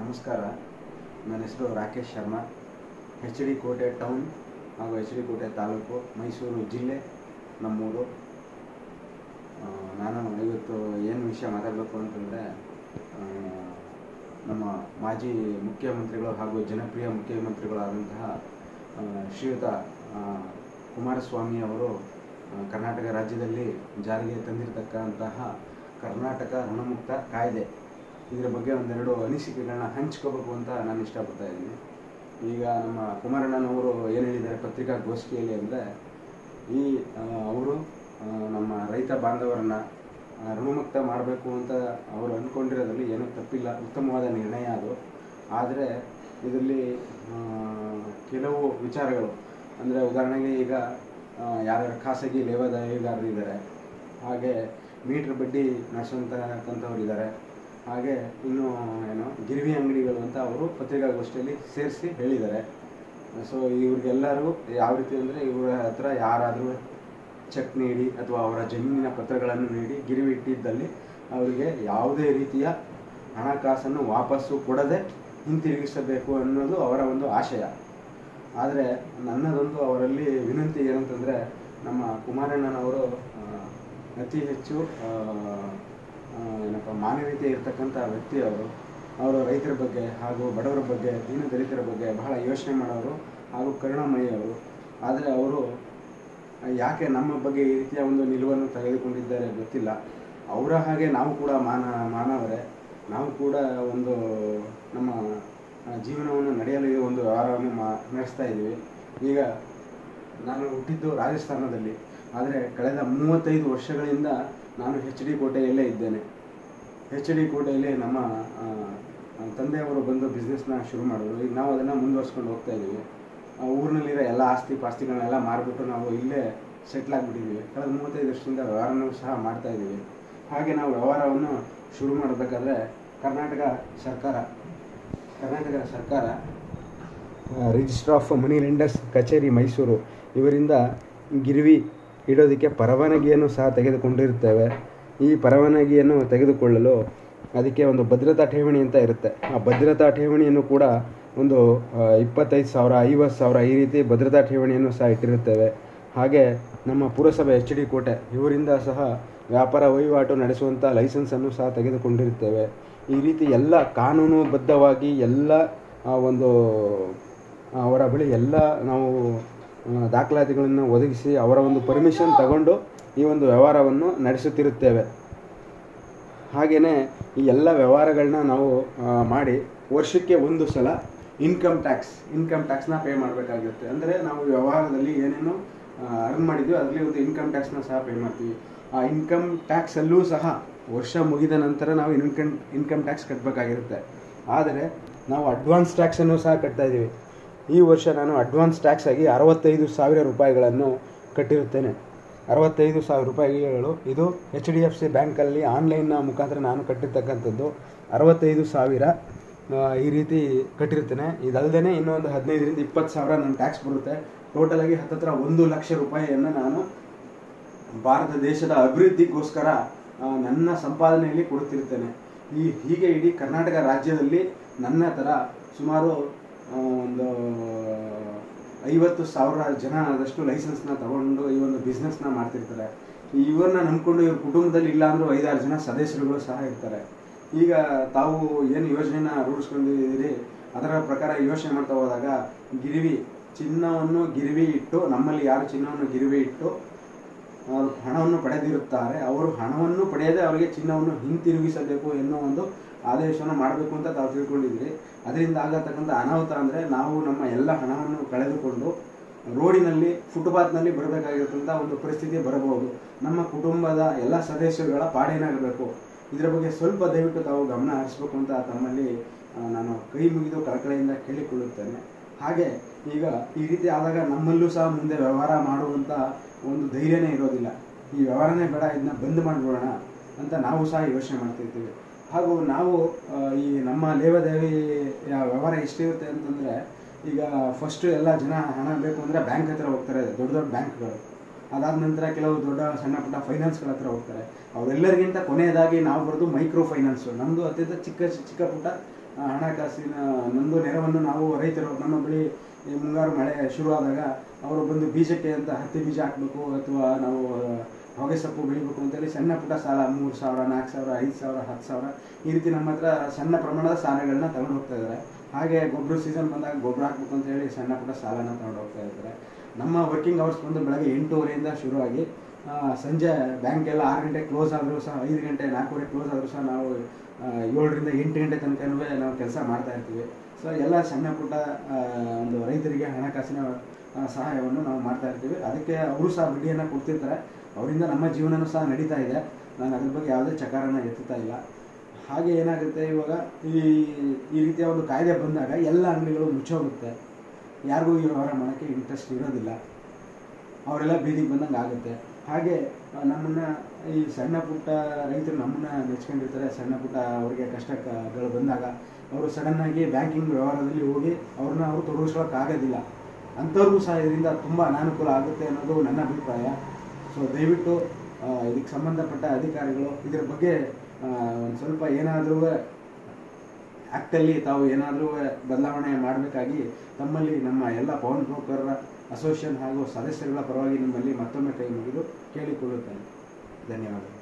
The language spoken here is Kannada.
ನಮಸ್ಕಾರ ನನ್ನ ಹೆಸರು Rakesh Sharma H D Kote town ಹಾಗೂ ಎಚ್ ಡಿ ಕೋಟೆ ತಾಲೂಕು ಮೈಸೂರು ಜಿಲ್ಲೆ ನಮ್ಮೂರು ಆ, ನಾನು ಇವತ್ತು ಏನು ವಿಷಯ ಮಾತಾಡಬೇಕು ಅಂತಂದರೆ ನಮ್ಮ ಮಾಜಿ ಮುಖ್ಯಮಂತ್ರಿಗಳು ಹಾಗೂ ಜನಪ್ರಿಯ ಮುಖ್ಯಮಂತ್ರಿಗಳಾದಂತಹ ಆ, ಶ್ರೀಯುತ ಆ, ಕುಮಾರಸ್ವಾಮಿ ಅವರು ಆ, ಕರ್ನಾಟಕ ರಾಜ್ಯದಲ್ಲಿ ಜಾರಿಗೆ ತಂದಿರತಕ್ಕಂತಹ ಕರ್ನಾಟಕ ಋಣಮುಕ್ತ ಕಾಯ್ದೆ ಇದರ ಬಗ್ಗೆ ಒಂದೆರಡು ಅನಿಸಿಕೆಗಳನ್ನ ಹಂಚ್ಕೋಬೇಕು ಅಂತ ನಾನು ಇಷ್ಟಪಡ್ತಾ ಇದ್ದೀನಿ ಈಗ ನಮ್ಮ ಕುಮಾರಣ್ಣನವರು ಏನು ಹೇಳಿದ್ದಾರೆ ಪತ್ರಿಕಾಗೋಷ್ಠಿಯಲ್ಲಿ ಅಂದರೆ ಈ ಅವರು ನಮ್ಮ ರೈತ ಬಾಂಧವರನ್ನ ಆ, ಋಣಮುಕ್ತ ಮಾಡಬೇಕು ಅಂತ ಅವರು ಅಂದ್ಕೊಂಡಿರೋದ್ರಲ್ಲಿ ಏನೂ ತಪ್ಪಿಲ್ಲ ಉತ್ತಮವಾದ ನಿರ್ಣಯ ಅದು ಆದರೆ ಇದರಲ್ಲಿ ಆ, ಕೆಲವು ವಿಚಾರಗಳು ಅಂದರೆ ಉದಾಹರಣೆಗೆ ಈಗ ಆ, ಯಾರ್ಯಾರು ಖಾಸಗಿ ಲೇವಾದೇವಿಗಾರರು ಇದ್ದಾರೆ ಹಾಗೆ ಮೀಟ್ರ್ ಬಡ್ಡಿ ನಡೆಸುವಂತಕ್ಕಂಥವ್ರು ಇದ್ದಾರೆ ಹಾಗೆ ಇನ್ನು ಏನು ಗಿರಿವಿ ಅಂಗಡಿಗಳು ಅಂತ ಅವರು ಪತ್ರಿಕಾಗೋಷ್ಠಿಯಲ್ಲಿ ಸೇರಿಸಿ ಹೇಳಿದ್ದಾರೆ ಸೊ ಇವ್ರಿಗೆಲ್ಲರಿಗೂ ಯಾವ ರೀತಿ ಅಂದರೆ ಇವರ ಹತ್ರ ಯಾರಾದರೂ ಚೆಕ್ ನೀಡಿ ಅಥವಾ ಅವರ ಜಮೀನಿನ ಪತ್ರಗಳನ್ನು ನೀಡಿ ಗಿರಿವಿ ಇಟ್ಟಿದ್ದಲ್ಲಿ ಅವರಿಗೆ ಯಾವುದೇ ರೀತಿಯ ಹಣಕಾಸನ್ನು ವಾಪಸ್ಸು ಕೊಡದೆ ಹಿಂತಿರುಗಿಸಬೇಕು ಅನ್ನೋದು ಅವರ ಒಂದು ಆಶಯ ಆದರೆ ನನ್ನದೊಂದು ಅವರಲ್ಲಿ ವಿನಂತಿ ಏನಂತಂದರೆ ನಮ್ಮ ಕುಮಾರಣ್ಣನವರು ಆ, ಅತಿ ಹೆಚ್ಚು ಆ, ಆ, ಏನಪ್ಪ ಮಾನವೀಯತೆ ಇರತಕ್ಕಂಥ ವ್ಯಕ್ತಿ ಅವರು ಅವರು ರೈತರ ಬಗ್ಗೆ ಹಾಗೂ ಬಡವರ ಬಗ್ಗೆ ದೀನ ದಲಿತರ ಬಗ್ಗೆ ಬಹಳ ಯೋಚನೆ ಮಾಡೋರು ಹಾಗೂ ಕರುಣಾಮಯಿ ಅವರು ಆದರೆ ಅವರು ಯಾಕೆ ನಮ್ಮ ಬಗ್ಗೆ ಈ ರೀತಿಯ ಒಂದು ನಿಲುವನ್ನು ತೆಗೆದುಕೊಂಡಿದ್ದಾರೆ ಗೊತ್ತಿಲ್ಲ ಅವರ ಹಾಗೆ ನಾವು ಕೂಡ ಮಾನ ಮಾನವರೇ ನಾವು ಕೂಡ ಒಂದು ನಮ್ಮ ಆ, ಜೀವನವನ್ನು ನಡೆಯಲು ಈ ಒಂದು ವ್ಯವಹಾರವನ್ನು ಮಾ ನಡೆಸ್ತಾ ಇದ್ದೀವಿ ಈಗ ನಾನು ಹುಟ್ಟಿದ್ದು ರಾಜಸ್ಥಾನದಲ್ಲಿ ಆದರೆ ಕಳೆದ ಮೂವತ್ತೈದು ವರ್ಷಗಳಿಂದ ನಾನು ಎಚ್ ಡಿ ಕೋಟೆಯಲ್ಲೇ ಇದ್ದೇನೆ ಎಚ್ ಡಿ ಕೋಟೆಯಲ್ಲಿ ನಮ್ಮ ಆ, ಆ, ತಂದೆಯವರು ಬಂದು ಬಿಸ್ನೆಸ್ನ ಶುರು ಮಾಡಿದ್ರು ಈಗ ನಾವು ಅದನ್ನು ಮುಂದುವರ್ಸ್ಕೊಂಡು ಹೋಗ್ತಾ ಇದ್ದೀವಿ ಆ ಊರಿನಲ್ಲಿರೋ ಎಲ್ಲ ಆಸ್ತಿ ಪಾಸ್ತಿಗಳನ್ನೆಲ್ಲ ಮಾರಿಬಿಟ್ಟು ನಾವು ಇಲ್ಲೇ ಸೆಟ್ಲ್ ಆಗಿಬಿಟ್ಟಿದ್ದೀವಿ ಕಳೆದ ಮೂವತ್ತೈದು ವರ್ಷದಿಂದ ವ್ಯವಹಾರನೂ ಸಹ ಮಾಡ್ತಾ ಇದ್ದೀವಿ ಹಾಗೆ ನಾವು ವ್ಯವಹಾರವನ್ನು ಶುರು ಮಾಡಬೇಕಾದ್ರೆ ಕರ್ನಾಟಕ ಸರ್ಕಾರ ಕರ್ನಾಟಕ ಸರ್ಕಾರ ರಿಜಿಸ್ಟರ್ ಆಫ್ ಮನಿ ಲೆಂಡರ್ಸ್ ಕಚೇರಿ ಮೈಸೂರು ಇವರಿಂದ ಗಿರ್ವಿ ಇಡೋದಕ್ಕೆ ಪರವಾನಗಿಯನ್ನು ಸಹ ತೆಗೆದುಕೊಂಡಿರುತ್ತೇವೆ ಈ ಪರವಾನಗಿಯನ್ನು ತೆಗೆದುಕೊಳ್ಳಲು ಅದಕ್ಕೆ ಒಂದು ಭದ್ರತಾ ಠೇವಣಿ ಅಂತ ಇರುತ್ತೆ ಆ ಭದ್ರತಾ ಠೇವಣಿಯನ್ನು ಕೂಡ ಒಂದು ಆ, ಇಪ್ಪತ್ತೈದು ಸಾವಿರ ಐವತ್ತು ಸಾವಿರ ಈ ರೀತಿ ಭದ್ರತಾ ಠೇವಣಿಯನ್ನು ಸಹ ಇಟ್ಟಿರುತ್ತೇವೆ ಹಾಗೆ ನಮ್ಮ ಪುರಸಭೆ ಎಚ್ ಡಿ ಕೋಟೆ ಇವರಿಂದ ಸಹ ವ್ಯಾಪಾರ ವಹಿವಾಟು ನಡೆಸುವಂಥ ಲೈಸೆನ್ಸನ್ನು ಸಹ ತೆಗೆದುಕೊಂಡಿರುತ್ತೇವೆ ಈ ರೀತಿ ಎಲ್ಲ ಕಾನೂನುಬದ್ಧವಾಗಿ ಎಲ್ಲ ಆ, ಒಂದು ಅವರ ಬಳಿ ಎಲ್ಲ ನಾವು ಆ, ದಾಖಲಾತಿಗಳನ್ನು ಒದಗಿಸಿ ಅವರ ಒಂದು ಪರ್ಮಿಷನ್ ತಗೊಂಡು ಈ ಒಂದು ವ್ಯವಹಾರವನ್ನು ನಡೆಸುತ್ತಿರುತ್ತೇವೆ ಹಾಗೆಯೇ ಈ ಎಲ್ಲ ವ್ಯವಹಾರಗಳನ್ನ ನಾವು ಆ, ಮಾಡಿ ವರ್ಷಕ್ಕೆ ಒಂದು ಸಲ ಇನ್ಕಮ್ ಟ್ಯಾಕ್ಸ್ ಇನ್ಕಮ್ ಟ್ಯಾಕ್ಸ್ನ ಪೇ ಮಾಡಬೇಕಾಗಿರುತ್ತೆ ಅಂದರೆ ನಾವು ವ್ಯವಹಾರದಲ್ಲಿ ಏನೇನು ಅರ್ನ್ ಮಾಡಿದ್ವಿ ಅದರಲ್ಲಿ ಒಂದು ಇನ್ಕಮ್ ಟ್ಯಾಕ್ಸ್ನ ಸಹ ಪೇ ಮಾಡ್ತೀವಿ ಆ ಇನ್ಕಮ್ ಟ್ಯಾಕ್ಸಲ್ಲೂ ಸಹ ವರ್ಷ ಮುಗಿದ ನಂತರ ನಾವು ಇನ್ಕಮ್ ಇನ್ಕಮ್ ಟ್ಯಾಕ್ಸ್ ಕಟ್ಟಬೇಕಾಗಿರುತ್ತೆ ಆದರೆ ನಾವು ಅಡ್ವಾನ್ಸ್ ಟ್ಯಾಕ್ಸನ್ನು ಸಹ ಕಟ್ತಾ ಇದ್ದೀವಿ ಈ ವರ್ಷ ನಾನು ಅಡ್ವಾನ್ಸ್ ಟ್ಯಾಕ್ಸ್ ಆಗಿ ಅರವತ್ತೈದು ಸಾವಿರ ರೂಪಾಯಿಗಳನ್ನು ಕಟ್ಟಿರುತ್ತೇನೆ ಅರವತ್ತೈದು ಸಾವಿರ ರೂಪಾಯಿಗಳು ಇದು ಎಚ್ ಡಿ ಎಫ್ ಸಿ ಬ್ಯಾಂಕಲ್ಲಿ ಆನ್ಲೈನ್ನ ಮುಖಾಂತರ ನಾನು ಕಟ್ಟಿರ್ತಕ್ಕಂಥದ್ದು ಅರವತ್ತೈದು ಸಾವಿರ ಆ, ಈ ರೀತಿ ಕಟ್ಟಿರ್ತೇನೆ ಇದಲ್ಲದೆ ಇನ್ನೊಂದು ಹದಿನೈದರಿಂದ ಇಪ್ಪತ್ತು ಸಾವಿರ ನನ್ನ ಟ್ಯಾಕ್ಸ್ ಬರುತ್ತೆ ಟೋಟಲಾಗಿ ಹತ್ತತ್ರ ಒಂದು ಲಕ್ಷ ರೂಪಾಯಿಯನ್ನು ನಾನು ಭಾರತ ದೇಶದ ಅಭಿವೃದ್ಧಿಗೋಸ್ಕರ ಆ, ನನ್ನ ಸಂಪಾದನೆಯಲ್ಲಿ ಕೊಡುತ್ತಿರ್ತೇನೆ ಈ ಹೀಗೆ ಇಡೀ ಕರ್ನಾಟಕ ರಾಜ್ಯದಲ್ಲಿ ನನ್ನ ಥರ ಸುಮಾರು ಆ, ಒಂದು ಐವತ್ತು ಸಾವಿರ ಜನ ಆದಷ್ಟು ಲೈಸೆನ್ಸ್ನ ತಗೊಂಡು ಈ ಒಂದು ಬಿಸ್ನೆಸ್ನ ಮಾಡ್ತಿರ್ತಾರೆ ಇವ್ರನ್ನ ನಂಬ್ಕೊಂಡು ಇವ್ರ ಕುಟುಂಬದಲ್ಲಿ ಇಲ್ಲ ಅಂದ್ರೂ ಐದಾರು ಜನ ಸದಸ್ಯರುಗಳು ಸಹ ಇರ್ತಾರೆ ಈಗ ತಾವು ಏನು ಯೋಜನೆನ ರೂಢಿಸ್ಕೊಂಡಿದ್ದೀರಿ ಅದರ ಪ್ರಕಾರ ಯೋಚನೆ ಮಾಡ್ತಾ ಹೋದಾಗ ಗಿರಿವಿ ಚಿನ್ನವನ್ನು ಗಿರಿವಿ ಇಟ್ಟು ನಮ್ಮಲ್ಲಿ ಯಾರು ಚಿನ್ನವನ್ನು ಗಿರಿವಿ ಇಟ್ಟು ಅವರು ಹಣವನ್ನು ಪಡೆದಿರುತ್ತಾರೆ ಅವರು ಹಣವನ್ನು ಪಡೆಯದೆ ಅವರಿಗೆ ಚಿನ್ನವನ್ನು ಹಿಂತಿರುಗಿಸಬೇಕು ಎನ್ನುವ ಒಂದು ಆದೇಶವನ್ನು ಮಾಡಬೇಕು ಅಂತ ತಾವು ತಿಳ್ಕೊಂಡಿದ್ರಿ ಅದರಿಂದ ಆಗತಕ್ಕಂಥ ಅನಾಹುತ ಅಂದರೆ ನಾವು ನಮ್ಮ ಎಲ್ಲ ಹಣವನ್ನು ಕಳೆದುಕೊಂಡು ರೋಡಿನಲ್ಲಿ ಫುಟ್ಪಾತ್ನಲ್ಲಿ ಬರಬೇಕಾಗಿರ್ತಂಥ ಒಂದು ಪರಿಸ್ಥಿತಿ ಬರಬಹುದು ನಮ್ಮ ಕುಟುಂಬದ ಎಲ್ಲ ಸದಸ್ಯರುಗಳ ಪಾಡೇನಾಗಬೇಕು ಇದರ ಬಗ್ಗೆ ಸ್ವಲ್ಪ ದಯವಿಟ್ಟು ತಾವು ಗಮನ ಹರಿಸಬೇಕು ಅಂತ ತಮ್ಮಲ್ಲಿ ಆ, ನಾನು ಕೈ ಮುಗಿದು ಕಳಕಳಿಯಿಂದ ಕೇಳಿಕೊಳ್ಳುತ್ತೇನೆ ಹಾಗೆ ಈಗ ಈ ರೀತಿ ಆದಾಗ ನಮ್ಮಲ್ಲೂ ಸಹ ಮುಂದೆ ವ್ಯವಹಾರ ಮಾಡುವಂಥ ಒಂದು ಧೈರ್ಯನೇ ಇರೋದಿಲ್ಲ ಈ ವ್ಯವಹಾರನೇ ಬೇಡ ಇದನ್ನ ಬಂದ್ ಮಾಡಿಬಿಡೋಣ ಅಂತ ನಾವು ಸಹ ಯೋಚನೆ ಮಾಡ್ತಿರ್ತೀವಿ ಹಾಗೂ ನಾವು ಆ, ಈ ನಮ್ಮ ಲೇವಾದೇವಿಯ ವ್ಯವಹಾರ ಎಷ್ಟಿರುತ್ತೆ ಅಂತಂದರೆ ಈಗ ಫಸ್ಟ್ ಎಲ್ಲ ಜನ ಹಣ ಬೇಕು ಅಂದರೆ ಬ್ಯಾಂಕ್ ಹತ್ರ ಹೋಗ್ತಾರೆ ದೊಡ್ಡ ದೊಡ್ಡ ಬ್ಯಾಂಕ್ಗಳು ಅದಾದ ನಂತರ ಕೆಲವು ದೊಡ್ಡ ಸಣ್ಣ ಪುಟ್ಟ ಫೈನಾನ್ಸ್ಗಳ ಹತ್ರ ಹೋಗ್ತಾರೆ ಅವರೆಲ್ಲರಿಗಿಂತ ಕೊನೆಯದಾಗಿ ನಾವು ಬರೋದು ಮೈಕ್ರೋ ಫೈನಾನ್ಸು ನಮ್ಮದು ಅತ್ಯಂತ ಚಿಕ್ಕ ಚಿಕ್ಕ ಪುಟ್ಟ ಆ, ಹಣಕಾಸಿನ ನೊಂದು ನೆರವನ್ನು ನಾವು ರೈತರು ನಮ್ಮ ಬಳಿ ಈ ಮುಂಗಾರು ಮಳೆ ಶುರುವಾದಾಗ ಅವರು ಬಂದು ಬೀಜಕ್ಕೆ ಅಂತ ಹತ್ತಿ ಬೀಜ ಹಾಕಬೇಕು ಅಥವಾ ನಾವು ಆ, ಹೊಗೆ ಸೊಪ್ಪು ಬೆಳಿಬೇಕು ಅಂತೇಳಿ ಸಣ್ಣ ಪುಟ್ಟ ಸಾಲ ಮೂರು ಸಾವಿರ ನಾಲ್ಕು ಸಾವಿರ ಐದು ಸಾವಿರ ಹತ್ತು ಸಾವಿರ ಈ ರೀತಿ ನಮ್ಮ ಹತ್ರ ಸಣ್ಣ ಪ್ರಮಾಣದ ಸಾಲಗಳನ್ನ ತಗೊಂಡು ಹೋಗ್ತಾ ಇದ್ದಾರೆ ಹಾಗೆ ಗೊಬ್ಬರ ಸೀಸನ್ ಬಂದಾಗ ಗೊಬ್ಬರ ಹಾಕ್ಬೇಕು ಅಂತ ಹೇಳಿ ಸಣ್ಣ ಪುಟ್ಟ ಸಾಲನ ತಗೊಂಡು ಹೋಗ್ತಾ ಇದ್ದಾರೆ ನಮ್ಮ ವರ್ಕಿಂಗ್ ಅವರ್ಸ್ ಬಂದು ಬೆಳಗ್ಗೆ ಎಂಟೂವರೆಯಿಂದ ಶುರುವಾಗಿ ಆ, ಸಂಜೆ ಬ್ಯಾಂಕ್ ಎಲ್ಲ ಆರು ಗಂಟೆ ಕ್ಲೋಸ್ ಆದರೂ ಸಹ ಐದು ಗಂಟೆ ನಾಲ್ಕೂವರೆ ಕ್ಲೋಸ್ ಆದರೂ ಸಹ ನಾವು ಆ, ಏಳರಿಂದ ಎಂಟು ಗಂಟೆ ತನಕನೂ ನಾವು ಕೆಲಸ ಮಾಡ್ತಾ ಇರ್ತೀವಿ ಸೊ ಎಲ್ಲ ಸಣ್ಣ ಪುಟ್ಟ ಆ, ಒಂದು ರೈತರಿಗೆ ಹಣಕಾಸಿನ ಆ, ಸಹಾಯವನ್ನು ನಾವು ಮಾಡ್ತಾ ಇರ್ತೀವಿ ಅದಕ್ಕೆ ಅವರು ಸಹ ಬಡ್ಡಿಯನ್ನು ಕೊಡ್ತಿರ್ತಾರೆ ಅವರಿಂದ ನಮ್ಮ ಜೀವನನೂ ಸಹ ನಡೀತಾ ಇದೆ ನಾನು ಅದ್ರ ಬಗ್ಗೆ ಯಾವುದೇ ಚಕಾರನ ಎತ್ತುತ್ತಾ ಇಲ್ಲ ಹಾಗೆ ಏನಾಗುತ್ತೆ ಇವಾಗ ಈ ಈ ರೀತಿಯ ಒಂದು ಕಾಯ್ದೆ ಬಂದಾಗ ಎಲ್ಲ ಅಂಗಡಿಗಳು ಮುಚ್ಚೋಗುತ್ತೆ ಯಾರಿಗೂ ಈ ವ್ಯವಹಾರ ಮಾಡೋಕ್ಕೆ ಇಂಟ್ರೆಸ್ಟ್ ಇರೋದಿಲ್ಲ ಅವರೆಲ್ಲ ಬೀದಿಗೆ ಬಂದಂಗೆ ಆಗುತ್ತೆ ಹಾಗೆ ಆ, ನಮ್ಮನ್ನ ಈ ಸಣ್ಣ ಪುಟ್ಟ ರೈತರು ನಮ್ಮನ್ನ ನೆಚ್ಕೊಂಡಿರ್ತಾರೆ ಸಣ್ಣ ಪುಟ್ಟ ಅವರಿಗೆ ಕಷ್ಟಗಳು ಬಂದಾಗ ಅವರು ಸಡನ್ನಾಗಿ ಬ್ಯಾಂಕಿಂಗ್ ವ್ಯವಹಾರದಲ್ಲಿ ಹೋಗಿ ಅವ್ರನ್ನ ಅವರು ತೊಡಗಿಸ್ಕೊಳ್ಳೋಕ್ಕಾಗೋದಿಲ್ಲ ಅಂಥವ್ರಿಗೂ ಸಹ ಇದರಿಂದ ತುಂಬ ಅನಾನುಕೂಲ ಆಗುತ್ತೆ ಅನ್ನೋದು ನನ್ನ ಅಭಿಪ್ರಾಯ ಸೊ ದಯವಿಟ್ಟು ಆ, ಇದಕ್ಕೆ ಸಂಬಂಧಪಟ್ಟ ಅಧಿಕಾರಿಗಳು ಇದರ ಬಗ್ಗೆ ಒಂದು ಸ್ವಲ್ಪ ಏನಾದರೂ ಆ್ಯಕ್ಟಲ್ಲಿ ತಾವು ಏನಾದರೂ ಬದಲಾವಣೆ ಮಾಡಬೇಕಾಗಿ ತಮ್ಮಲ್ಲಿ ನಮ್ಮ ಎಲ್ಲ ಪವನ್ ಬ್ರೋಕರ್ ಅಸೋಸಿಯೇಷನ್ ಹಾಗೂ ಸದಸ್ಯರುಗಳ ಪರವಾಗಿ ನಿಮ್ಮಲ್ಲಿ ಮತ್ತೊಮ್ಮೆ ಕೈ ಮುಗಿದು ಕೇಳಿಕೊಳ್ಳುತ್ತೇನೆ ಧನ್ಯವಾದ